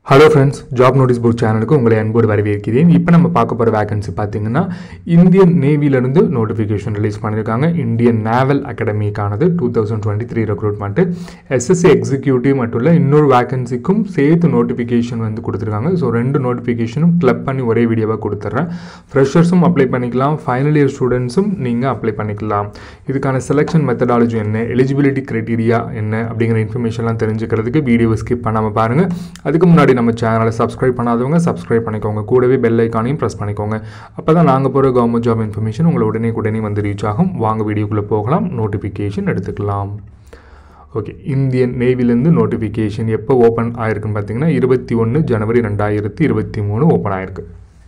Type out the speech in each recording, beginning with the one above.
Hello friends job notice board சேனலுக்கு உங்களை அன்போடு வரவேற்கிறேன் இப்போ நம்ம பார்க்க போகிற வேகன்சி பார்த்தீங்கன்னா இந்தியன் நேவியிலிருந்து நோட்டிஃபிகேஷன் ரிலீஸ் பண்ணியிருக்காங்க இந்தியன் நேவல் அகாடமிக்கானது two thousand twenty three recruitment SSC executive மட்டும் இல்லை இன்னொரு வேகன்சிக்கும் சேர்த்து நோட்டிஃபிகேஷன் வந்து கொடுத்துருக்காங்க ஸோ ரெண்டு நோட்டிஃபிகேஷனும் கிளப் பண்ணி ஒரே வீடியோவாக கொடுத்துட்றேன் ஃப்ரெஷர்ஸும் அப்ளை பண்ணிக்கலாம் ஃபைனல் இயர் ஸ்டூடெண்ட்ஸும் நீங்கள் அப்ளை பண்ணிக்கலாம் இதுக்கான செலெக்ஷன் மெத்தடாலஜி என்ன எலிஜிபிலிட்டி க்ரைட்டீரியா என்ன அப்படிங்கிற இன்ஃபர்மேஷன்லாம் தெரிஞ்சுக்கிறதுக்கு வீடியோவை ஸ்கிப் பண்ணாமல் பாருங்கள் அதுக்கு முன்னாடி நம்ம சேனலை சப்ஸ்கிரைப் பண்ணாதவங்க சப்ஸ்கிரைப் பண்ணிக்கோங்க கூடவே பெல் ஐக்கானையும் ப்ரெஸ் பண்ணிக்கோங்க அப்போ தான் நாங்கள் போகிற கவர்மெண்ட் ஜாப் இன்ஃபர்மேஷன் உங்களை உடனே உடனே வந்து ரீச் ஆகும் வாங்க வீடியோக்குள்ளே போகலாம் நோட்டிஃபிகேஷன் எடுத்துக்கலாம் ஓகே இந்தியன் நேவிலேருந்து நோட்டிஃபிகேஷன் எப்போ ஓப்பன் ஆயிருக்குன்னு பார்த்தீங்கன்னா இருபத்தி ஒன்று ஜனவரி ரெண்டாயிரத்தி இருபத்தி மூணு ஓப்பன் ஆயிருக்கு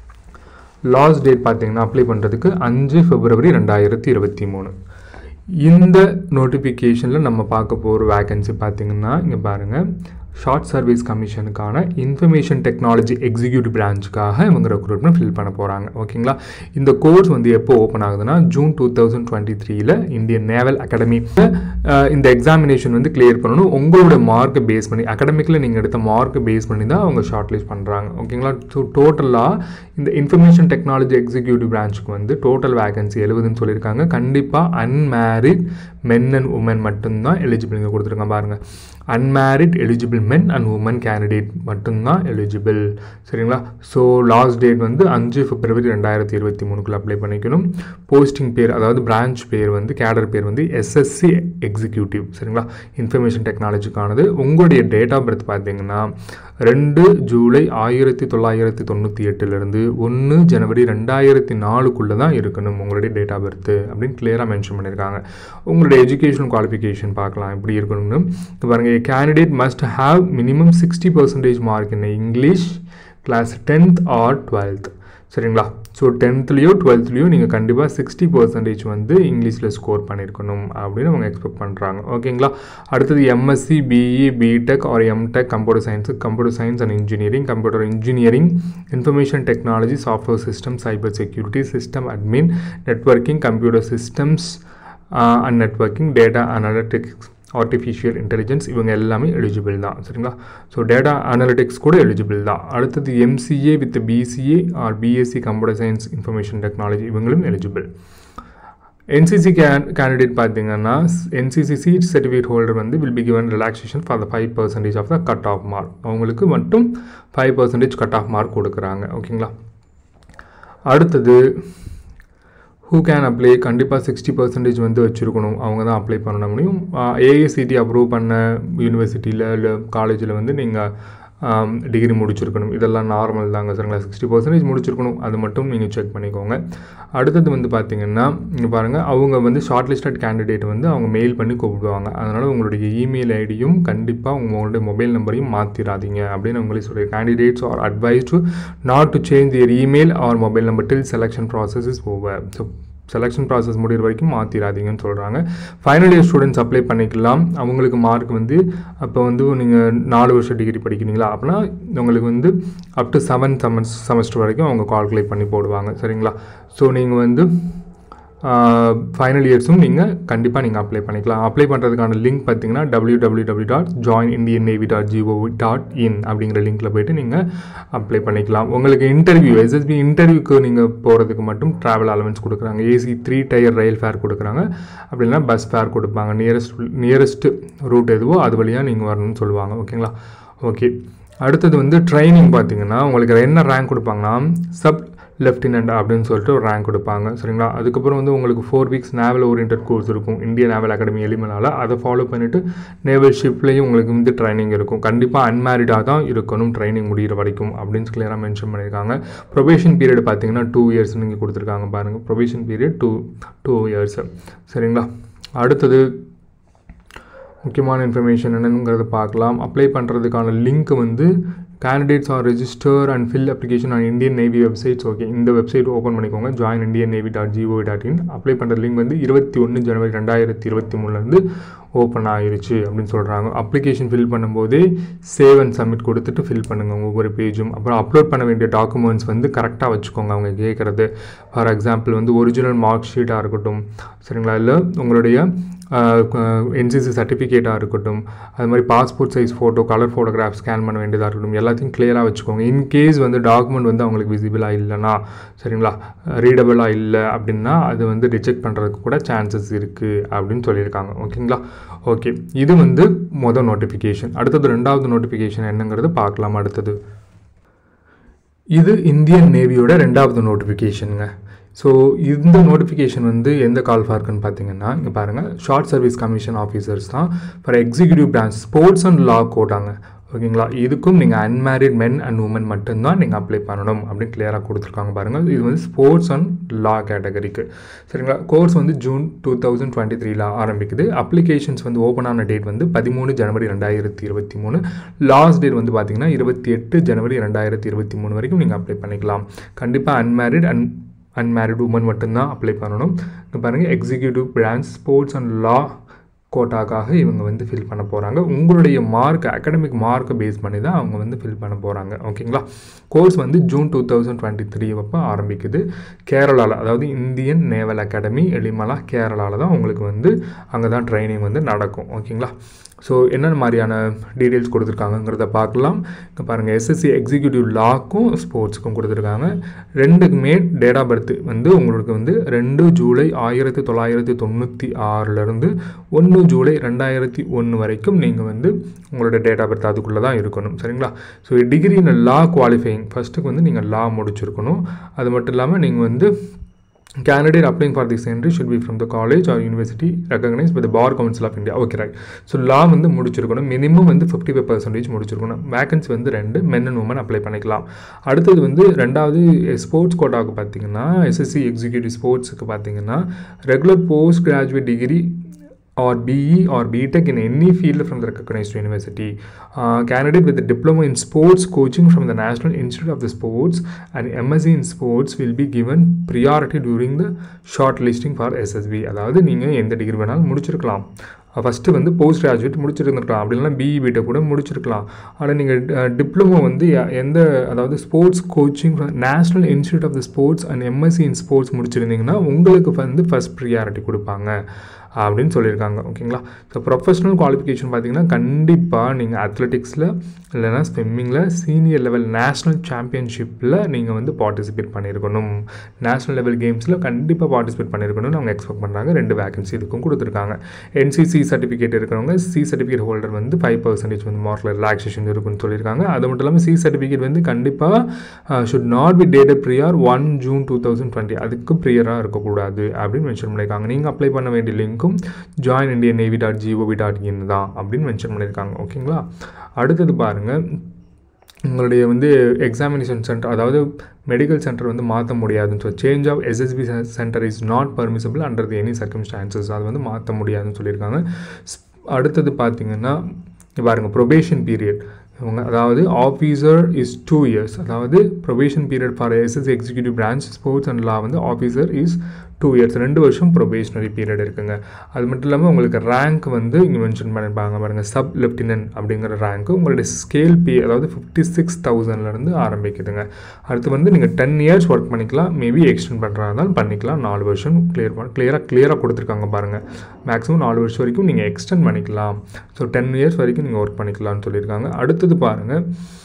லாஸ்ட் டேட் பார்த்தீங்கன்னா அப்ளை பண்ணுறதுக்கு அஞ்சு பிப்ரவரி ரெண்டாயிரத்தி இருபத்தி மூணு இந்த நோட்டிஃபிகேஷனில் நம்ம பார்க்க போகிற வேகன்சி பார்த்தீங்கன்னா இங்கே பாருங்கள் ஷார்ட் சர்வீஸ் கமிஷனுக்கான இன்ஃபர்மேஷன் டெக்னாலஜி எக்ஸிக்யூட்டிவ் பிரான்ச்சுக்காக இவங்க ரெக்ரூட்மெண்ட் ஃபில் பண்ண போகிறாங்க ஓகேங்களா இந்த கோர்ஸ் வந்து எப்போ ஓப்பன் ஆகுதுன்னா ஜூன் டூ தௌசண்ட் டுவெண்ட்டி த்ரீல இந்தியன் நேவல் அகாடமி இந்த எக்ஸாமினேஷன் வந்து கிளியர் பண்ணணும் உங்களோட மார்க்கை பேஸ் பண்ணி அகாடமிக்கில் நீங்கள் எடுத்த மார்க்கை பேஸ் பண்ணி தான் அவங்க ஷார்ட் லிஸ்ட் பண்ணுறாங்க ஓகேங்களா ஸோ டோட்டலாக இந்த இன்ஃபர்மேஷன் டெக்னாலஜி எக்ஸிக்யூட்டிவ் பிரான்ச்சுக்கு வந்து டோட்டல் வேகன்சி எழுபதுன்னு சொல்லியிருக்காங்க கண்டிப்பாக அன்மேரிட் மென் அண்ட் உமன் மட்டும்தான் எலிஜிபிள் இங்கே கொடுத்துருக்காங்க பாருங்கள் unmarried eligible men and women candidate மட்டும்தான் எலிஜிபிள் சரிங்களா ஸோ லாஸ்ட் டேட் வந்து அஞ்சு பிப்ரவரி ரெண்டாயிரத்தி இருபத்தி மூணுக்குள்ள அப்ளை பண்ணிக்கணும் போஸ்டிங் பேர் அதாவது பிரான்ச் பேர் வந்து கேடர் பேர் வந்து எஸ்எஸ்சி எக்ஸிக்யூட்டிவ் சரிங்களா இன்ஃபர்மேஷன் டெக்னாலஜிக்கானது உங்களுடைய டேட் ஆஃப் பர்த் பார்த்தீங்கன்னா ரெண்டு ஜூலை ஆயிரத்தி தொள்ளாயிரத்தி தொண்ணூற்றி எட்டுலேருந்து ஒன்று ஜனவரி ரெண்டாயிரத்தி நாலுக்குள்ளே தான் இருக்கணும் உங்களுடைய டேட் ஆஃப் பர்த்து அப்படின்னு கிளியராக மென்ஷன் பண்ணியிருக்காங்க உங்களுடைய எஜுகேஷன் குவாலிஃபிகேஷன் பார்க்கலாம் எப்படி இருக்கணும்னு இப்போ பாருங்கள் candidate must have minimum sixty percentage mark in English class tenth or twelfth சரிங்களா ஸோ டென்த்லேயோ டுவெல்த்லேயோ நீங்கள் கண்டிப்பாக சிக்ஸ்டி பர்சன்டேஜ் வந்து இங்கிலீஷில் ஸ்கோர் பண்ணியிருக்கணும் அப்படின்னு அவங்க எக்ஸ்பெக்ட் பண்ணுறாங்க ஓகேங்களா அடுத்தது MSc BE BTech or MTech computer science computer science and engineering computer engineering information technology software system cyber security system admin networking computer systems and networking data analytics artificial intelligence இவங்க எல்லாமே eligible தான் சரிங்களா so data analytics கூட eligible தான் அடுத்தது MCA with BCA or BSc computer science information technology இவங்களும் eligible NCC can candidate பார்த்தீங்கன்னா NCC C certificate holder வந்து will be given relaxation for the five percentage of the cut off mark அவங்களுக்கு மட்டும் five percentage cut off mark கொடுக்குறாங்க ஓகேங்களா அடுத்தது who can apply கண்டிப்பாக sixty percentage வந்து வச்சுருக்கணும் அவங்க தான் அப்ளை பண்ண முடியும் ஏஐசிடி அப்ரூவ் பண்ண யூனிவர்சிட்டியில் இல்லை காலேஜில் வந்து நீங்கள் டிகிரி முடிச்சிருக்கணும் இதெல்லாம் நார்மல் தாங்க சரிங்களா சிக்ஸ்டி பர்சன்டேஜ் முடிச்சிருக்கணும் அது மட்டும் நீங்கள் செக் பண்ணிக்கோங்க அடுத்தது வந்து பார்த்திங்கன்னா இங்கே பாருங்கள் அவங்க வந்து ஷார்ட் லிஸ்டட் கேண்டிடேட் வந்து அவங்க மெயில் பண்ணி கூப்பிடுவாங்க அதனால் உங்களுடைய இமெயில் ஐடியும் கண்டிப்பாக உங்களுடைய மொபைல் நம்பரையும் மாற்றிடாதீங்க அப்படின்னு உங்களே சொல்கிற candidates are advise to not to change year email or mobile number till selection process is over so selection process முடிகிற வரைக்கும் மாற்றிடாதீங்கன்னு சொல்கிறாங்க ஃபைனல் இயர் ஸ்டூடெண்ட்ஸ் அப்ளை பண்ணிக்கலாம் அவங்களுக்கு மார்க் வந்து அப்போ வந்து நீங்கள் நாலு வருஷம் டிகிரி படிக்கிறீங்களா அப்படின்னா உங்களுக்கு வந்து அப் டு செவன் செமஸ் செமஸ்டர் வரைக்கும் அவங்க கால்குலேட் பண்ணி போடுவாங்க சரிங்களா ஸோ நீங்கள் வந்து ஃபைனல் இயர்ஸும் நீங்கள் கண்டிப்பாக நீங்கள் அப்ளை பண்ணிக்கலாம் அப்ளை பண்ணுறதுக்கான லிங்க் பார்த்தீங்கன்னா W W W dot join Indian navy dot GOV dot in அப்படிங்கிற லிங்க்கில் போய்ட்டு நீங்கள் அப்ளை பண்ணிக்கலாம் உங்களுக்கு இன்டர்வியூ எஸ்எஸ்பி இன்டர்வியூக்கு நீங்கள் போகிறதுக்கு மட்டும் ட்ராவல் அலவன்ஸ் கொடுக்குறாங்க AC three tier rail fare கொடுக்குறாங்க அப்படின்னா பஸ் ஃபேர் கொடுப்பாங்க நியரஸ்ட் நியரஸ்ட் ரூட் எதுவோ அது வழியாக நீங்கள் வரணும்னு சொல்லுவாங்க ஓகேங்களா ஓகே அடுத்தது வந்து ட்ரைனிங் பார்த்தீங்கன்னா உங்களுக்கு என்ன ரேங்க் கொடுப்பாங்கன்னா சப் லெஃப்டினன்ட் அப்படின்னு சொல்லிட்டு ஒரு ரேங்க் கொடுப்பாங்க சரிங்களா அதுக்கப்புறம் வந்து உங்களுக்கு four weeks naval orient course இருக்கும் இந்தியன் நேவல் அகாடமி எலிமனால அதை ஃபாலோ பண்ணிவிட்டு நேவல் ஷிப்லேயும் உங்களுக்கு வந்து ட்ரைனிங் இருக்கும் கண்டிப்பாக அன்மேரிடாக தான் இருக்கணும் ட்ரைனிங் முடிகிற வரைக்கும் அப்படின்னு கிளியராக மென்ஷன் பண்ணியிருக்காங்க ப்ரொபேஷன் பீரியட் பார்த்தீங்கன்னா டூ இயர்ஸ் நீங்கள் கொடுத்துருக்காங்க பாருங்கள் probation period two two years சரிங்களா அடுத்தது முக்கியமான இன்ஃபர்மேஷன் என்னங்கிறத பார்க்கலாம் அப்ளை பண்ணுறதுக்கான லிங்க் வந்து candidates are register and fill application on Indian navy websites okay இந்த வெப்சைட் ஓப்பன் பண்ணிக்கோங்க join Indian navy dot GO dot in apply பண்ணுற லிங்க் வந்து இருபத்தி ஒன்று ஜனவரி ரெண்டாயிரத்தி இருபத்தி மூணுலேருந்து ஓப்பன் ஆயிருச்சு அப்படின்னு சொல்கிறாங்க அப்ளிகேஷன் ஃபில் பண்ணும்போதே சேவ் அண்ட் சப்மிட் கொடுத்துட்டு ஃபில் பண்ணுங்கள் ஒவ்வொரு பேஜும் அப்புறம் அப்லோட் பண்ண வேண்டிய டாக்குமெண்ட்ஸ் வந்து கரெக்டாக வச்சுக்கோங்க அவங்க கேட்குறது ஃபார் எக்ஸாம்பிள் வந்து ஒரிஜினல் மார்க் ஷீட்டாக இருக்கட்டும் சரிங்களா இல்லை உங்களுடைய என்சிசி சர்டிஃபிகேட்டாக இருக்கட்டும் அது மாதிரி passport size photo colour photograph scan பண்ண வேண்டியதாக இருக்கட்டும் எல்லாத்தையும் கிளியராக வச்சுக்கோங்க இன்கேஸ் வந்து டாக்குமெண்ட் வந்து அவங்களுக்கு விசிபிளாக இல்லைனா சரிங்களா ரீடபிளாக இல்லை அப்படின்னா அது வந்து ரிஜெக்ட் பண்ணுறதுக்கு கூட சான்சஸ் இருக்குது அப்படின்னு சொல்லியிருக்காங்க ஓகேங்களா ஓகே இது வந்து மொதல் நோட்டிஃபிகேஷன் அடுத்தது ரெண்டாவது நோட்டிஃபிகேஷன் என்னங்கிறது பார்க்கலாம் அடுத்தது இது இந்தியன் நேவியோட ரெண்டாவது நோட்டிஃபிகேஷனுங்க ஸோ இந்த நோட்டிஃபிகேஷன் வந்து எந்த கால் ஃபார்க்குன்னு பார்த்தீங்கன்னா இங்கே பாருங்கள் ஷார்ட் சர்வீஸ் கமிஷன் ஆஃபீஸர்ஸ் தான் for executive branch sports and law கோட்டாங்க ஓகேங்களா இதுக்கும் நீங்கள் அன்மேரிட் மென் அண்ட் உமன் மட்டும்தான் நீங்கள் அப்ளை பண்ணணும் அப்படின்னு கிளியராக கொடுத்துருக்காங்க பாருங்கள் இது வந்து ஸ்போர்ட்ஸ் அண்ட் லா கேட்டகரிக்கு சரிங்களா கோர்ஸ் வந்து ஜூன் டூ தௌசண்ட் டுவெண்ட்டி த்ரீல ஆரம்பிக்குது அப்ளிகேஷன்ஸ் வந்து ஓப்பன் ஆன டேட் வந்து பதிமூணு ஜனவரி ரெண்டாயிரத்தி இருபத்தி மூணு லாஸ்ட் டேட் வந்து பார்த்தீங்கன்னா இருபத்தி எட்டு ஜனவரி ரெண்டாயிரத்தி இருபத்தி மூணு வரைக்கும் நீங்கள் அப்ளை பண்ணிக்கலாம் கண்டிப்பாக அன்மேரிட் அண்ட் அன்மேரிட் உமன் மட்டும்தான் அப்ளை பண்ணணும் இங்கே பாருங்கள் executive branch sports and law கோட்டாக்காக இவங்க வந்து ஃபில் பண்ண போகிறாங்க உங்களுடைய மார்க் அகடமிக் மார்க்கை பேஸ் பண்ணி தான் அவங்க வந்து ஃபில் பண்ண போகிறாங்க ஓகேங்களா கோர்ஸ் வந்து June two thousand twenty three அப்போ ஆரம்பிக்குது கேரளாவில் அதாவது இந்தியன் நேவல் அகாடமி எளிமலா கேரளாவில் தான் உங்களுக்கு வந்து அங்கே தான் ட்ரைனிங் வந்து நடக்கும் ஓகேங்களா ஸோ என்னென்ன மாதிரியான டீட்டெயில்ஸ் கொடுத்துருக்காங்கங்கிறத பார்க்கலாம் இங்கே பாருங்கள் எஸ்எஸ்சி எக்ஸிக்யூட்டிவ் லாக்கும் ஸ்போர்ட்ஸுக்கும் கொடுத்துருக்காங்க ரெண்டுக்குமே டேட் ஆஃப் பர்த் வந்து உங்களுக்கு வந்து ரெண்டு ஜூலை ஆயிரத்தி தொள்ளாயிரத்தி தொண்ணூற்றி ஆறுலேருந்து ஒன்று ஜூலை ரெண்டாயிரத்தி ஒன்று வரைக்கும் நீங்கள் வந்து உங்களோட டேட் ஆஃப் பர்த் அதுக்குள்ளே தான் இருக்கணும் சரிங்களா so degree in law qualifying ஃபஸ்ட்டுக்கு வந்து நீங்கள் லா முடிச்சிருக்கணும் அது மட்டும் இல்லாமல் நீங்கள் வந்து candidate applying for this entry should be from the college or university recognized by the bar council of india okay right so law வந்து முடிச்சிருக்கணும் மினிமம் வந்து ஃபிஃப்டி ஃபைவ் பர்சன்டேஜ் முடிச்சிருக்கணும் வேகன்சி வந்து ரெண்டு மென் அண்ட் உமன் அப்ளை பண்ணிக்கலாம் அடுத்தது வந்து ரெண்டாவது ஸ்போர்ட்ஸ் கோட்டாவுக்கு பார்த்தீங்கன்னா எஸ்எஸ்சி எக்ஸிக்யூட்டிவ் ஸ்போர்ட்ஸுக்கு பார்த்தீங்கன்னா regular post graduate degree or BE or BTech in any field from the recognized university. Uh, candidate with a diploma in sports coaching from the National Institute of the Sports and MSc in sports will be given priority during the shortlisting for SSB. அதாவது நீங்கள் எந்த degree வேணாலும் முடிச்சிருக்கலாம் first வந்து post graduate முடிச்சிருந்துருக்கலாம் அப்படி இல்லைனா BE BTech கூட முடிச்சிருக்கலாம் ஆனால் நீங்கள் டிப்ளமோ வந்து எ- எந்த அதாவது sports coaching national institute of the sports and MSc in sports முடிச்சிருந்தீங்கன்னா உங்களுக்கு வந்து ஃபஸ்ட் ப்ரியாரிட்டி கொடுப்பாங்க அப்படின்னு சொல்லியிருக்காங்க ஓகேங்களா ஸோ ப்ரொஃபஷனல் குவாலிஃபிகேஷன் பார்த்தீங்கன்னா கண்டிப்பாக நீங்கள் அத்லெட்டிக்ஸில் இல்லைனா ஸ்விம்மிங்கில் சீனியர் லெவல் நேஷ்னல் சாம்பியன்ஷிப்பில் நீங்கள் வந்து பார்ட்டிசிபேட் பண்ணியிருக்கணும் நேஷ்னல் லெவல் கேம்ஸில் கண்டிப்பாக பார்ட்டிசிபேட் பண்ணியிருக்கணும்னு அவங்க எக்ஸ்பெக்ட் பண்ணுறாங்க ரெண்டு வேகன்சி இதுக்கும் கொடுத்துருக்காங்க என்சிசி சர்டிஃபிகேட் இருக்கிறவங்க சி சர்டிஃபிகேட் ஹோல்டர் வந்து ஃபைவ் பர்சன்டேஜ் வந்து மார்க்கில் ரிலாக்ஸேஷன் இருக்குன்னு சொல்லியிருக்காங்க அது மட்டும் இல்லாமல் சி சர்டிஃபிகேட் வந்து கண்டிப்பாக should not be dated prior one June two thousand twenty அதுக்கு ப்ரியராக இருக்கக்கூடாது அப்படின்னு மென்ஷன் பண்ணியிருக்காங்க நீங்கள் அப்ளை பண்ண வேண்டிய லிங்க்கும் join Indian navy dot GOV dot in தான் அப்படின்னு மென்ஷன் பண்ணியிருக்காங்க ஓகேங்களா அடுத்தது பாருங்கள் உங்களுடைய வந்து எக்ஸாமினேஷன் சென்டர் அதாவது மெடிக்கல் சென்டர் வந்து மாற்ற முடியாதுன்னு சொல்லி change of SSB centre is not permissible under the any circumstances அது வந்து மாற்ற முடியாதுன்னு சொல்லியிருக்காங்க ஸ்- அடுத்தது பார்த்தீங்கன்னா இங்க பாருங்க ப்ரொபேஷன் பீரியட் இவங்க அதாவது ஆஃபீஸர் இஸ் டூ இயர்ஸ் அதாவது probation period for SS executive branch sports and law வந்து ஆஃபீஸர் இஸ் டூ இயர்ஸ் ரெண்டு வருஷம் ப்ரொபேஷனரி பீரியட் இருக்குங்க அது மட்டும் இல்லாமல் உங்களுக்கு ரேங்க் வந்து இங்கே மென்ஷன் பண்ணியிருப்பாங்க பாருங்கள் சப் லெஃப்டினன்ட் அப்படிங்கிற ரேங்க்கு உங்களுடைய ஸ்கேல் பே அதாவது ஃபிஃப்டி சிக்ஸ் தௌசண்ட்லேருந்து ஆரம்பிக்குதுங்க அடுத்து வந்து நீங்கள் டென் இயர்ஸ் ஒர்க் பண்ணிக்கலாம் மேபி எக்ஸ்டெண்ட் பண்ணுறதா இருந்தாலும் பண்ணிக்கலாம் நாலு வருஷம் கிளியர் பண்ண கிளியராக கிளியராக கொடுத்துருக்காங்க பாருங்கள் மேக்ஸிமம் நாலு வருஷம் வரைக்கும் நீங்கள் எக்ஸ்டெண்ட் பண்ணிக்கலாம் ஸோ டென் இயர்ஸ் வரைக்கும் நீங்கள் ஒர்க் பண்ணிக்கலாம்னு சொல்லியிருக்காங்க அடுத்தது பாருங்கள்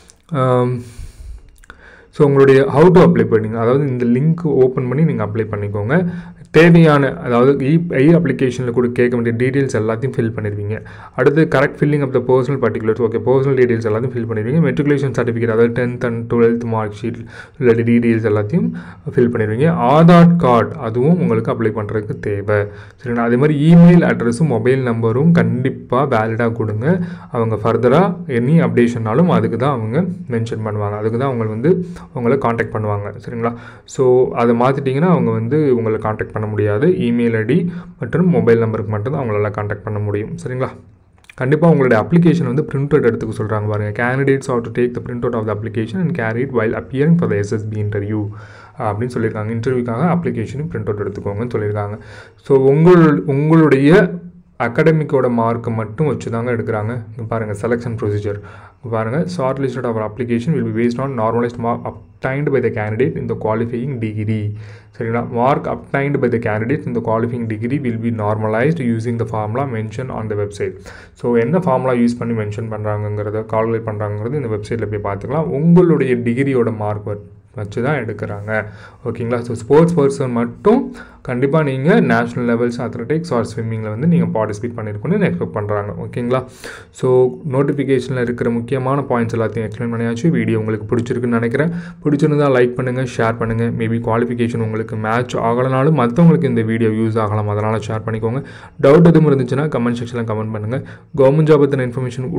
ஸோ உங்களுடைய ஹவு டு அப்ளை பண்ணீங்க அதாவது இந்த லிங்க் ஓப்பன் பண்ணி நீங்கள் அப்ளை பண்ணிக்கோங்க தேவையான அதாவது இ ஐ அப்ளிகேஷனில் கூட கேட்க வேண்டிய டீட்டெயில்ஸ் எல்லாத்தையும் ஃபில் பண்ணிடுவீங்க அடுத்து correct filling of the personal particulars okay personal details எல்லாத்தையும் ஃபில் பண்ணிடுவீங்க மெட்ரிகுலேஷன் சர்டிஃபிகேட் அதாவது tenth and twelfth mark sheet இல்லாட்டி டீட்டெயில்ஸ் எல்லாத்தையும் ஃபில் பண்ணிடுவீங்க ஆதார் கார்டு அதுவும் உங்களுக்கு அப்ளை பண்ணுறதுக்கு தேவை சரிங்களா அதே மாதிரி இமெயில் அட்ரஸும் மொபைல் நம்பரும் கண்டிப்பாக வேலிடாக கொடுங்க அவங்க ஃபர்தராக எனி அப்டேஷன்னாலும் அதுக்கு தான் அவங்க மென்ஷன் பண்ணுவாங்க அதுக்கு தான் அவங்க வந்து உங்களை காண்டாக்ட் பண்ணுவாங்க சரிங்களா ஸோ அதை மாற்றிட்டிங்கன்னா அவங்க வந்து உங்களை காண்டாக்ட் பண்ண முடியாது இமெயில் ஐடி மற்றும் மொபைல் நம்பருக்கு மட்டும்தான் அவங்களால காண்டாக்ட் பண்ண முடியும் சரிங்களா கண்டிப்பாக உங்களுடைய அப்ளிகேஷன் வந்து பிரிண்ட் அவுட் எடுத்துக்க சொல்கிறாங்க பாருங்கள் candidates are to take the print out of the application and carry it while appearing for the SSB interview அப்படின்னு சொல்லியிருக்காங்க இன்டர்வியூக்காக அப்ளிகேஷனும் பிரிண்ட் அவுட் எடுத்துக்கோங்கன்னு சொல்லியிருக்காங்க ஸோ உங்கள் உங்களுடைய அகாடமிக்கோட மார்க்கை மட்டும் வச்சு தாங்க எடுக்கிறாங்க இங்கே பாருங்கள் செலெக்ஷன் ப்ரொசீஜர் பாருங்கள் short listed of application will be based on normalised mark obtained by the candidate இந்த குவாலிஃபையிங் டிகிரி சரிங்களா mark obtained by the candidate இந்த qualifying degree will be normalised using the formula mention on the website so என்ன formula use பண்ணி mention பண்ணுறாங்கிறத calculate பண்ணுறாங்கிறது இந்த வெப்சைட்டில் போய் பார்த்துக்கலாம் உங்களுடைய டிகிரியோட மார்க் வச்சு தான் எடுக்கிறாங்க ஓகேங்களா ஸோ ஸ்போர்ட்ஸ் பர்சன் மட்டும் கண்டிப்பாக நீங்கள் நேஷ்னல் லெவல்ஸ் அத்லெட்டிக்ஸ் ஆர் ஸ்விம்மிங்கில் வந்து நீங்கள் பார்ட்டிசிபேட் பண்ணியிருக்கணும்னு எக்ஸ்பெக்ட் பண்ணுறாங்க ஓகேங்களா ஸோ நோட்டிஃபிகேஷனில் இருக்கிற முக்கியமான பாயிண்ட்ஸ் எல்லாத்தையும் எக்ஸ்பிளைன் பண்ணியாச்சு வீடியோ உங்களுக்கு பிடிச்சிருக்குன்னு நினைக்கிறேன் பிடிச்சிருந்தா லைக் பண்ணுங்கள் ஷேர் பண்ணுங்கள் மேபி குவாலிஃபிகேஷன் உங்களுக்கு மேட்ச் ஆகலனாலும் மற்றவங்களுக்கு இந்த வீடியோ யூஸ் ஆகலாம் அதனால் ஷேர் பண்ணிக்கோங்க டவுட் எதுவும் இருந்துச்சுன்னா கமெண்ட் செக்ஷனில் கமெண்ட் பண்ணுங்கள் கவர்மெண்ட் ஜாப் பற்றின இன்ஃபர்மேஷன்